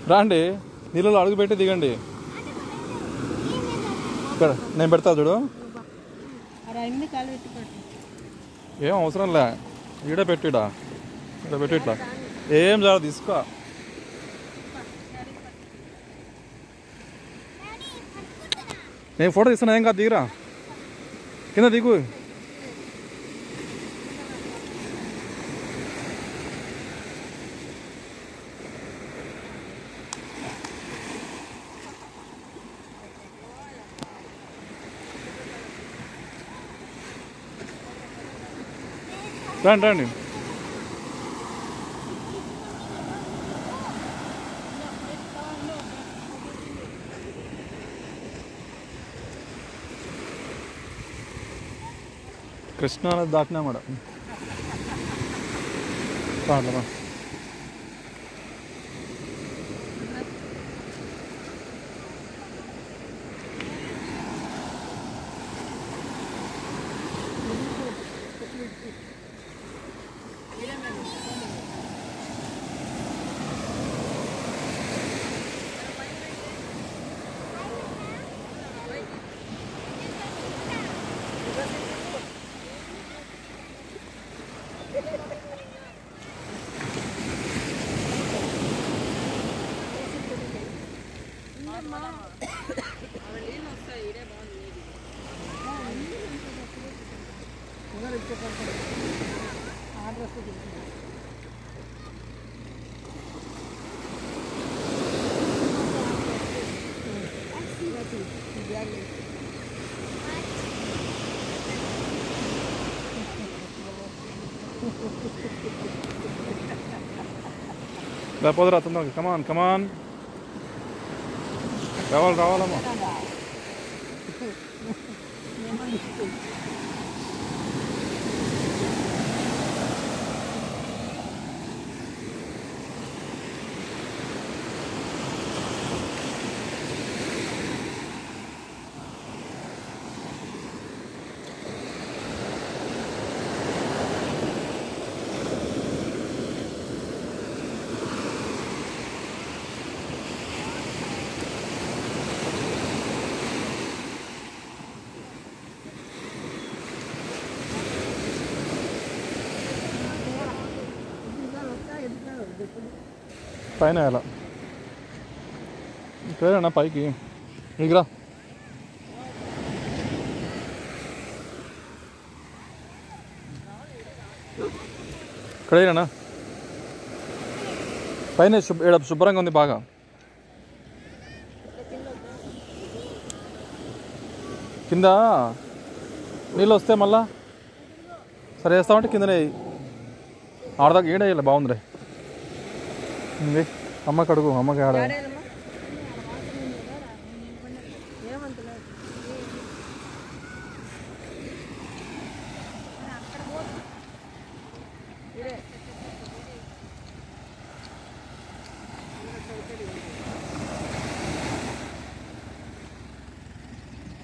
రాండి నీళ్ళలో అడుగు పెట్టి దిగండి ఇక్కడ నేను పెడతా చూడు అరే అన్ని కాలు పెట్టి పట్టు ఏం అవసరం లే ఈడ పెట్టిడా ఈడ పెట్టి ఇట్లా ఏం చాలు తీసుకో నేను ఫోటో తీస్తున్నా ఏం కాదు దిగురా కింద దిగు రండి రండి కృష్ణా నది దాటినా మేడం రా లేకపోతే రా తొందరగా కమాన్ కమాన్ రావాలి రావాలమ్మా పైన ఎలా పేరేనా పైకి ఇగరా ఇక్కడేనా పైన శుభ్ర ఈడ శుభ్రంగా ఉంది బాగా కింద నీళ్ళు వస్తే మళ్ళా సరే వేస్తామంటే కిందనే వేయి. ఆడదాకా ఈడ వేయాలి బాగుందిరే ఉంది అమ్మకి అడుగు అమ్మకి ఆడ ఏమంతలేదు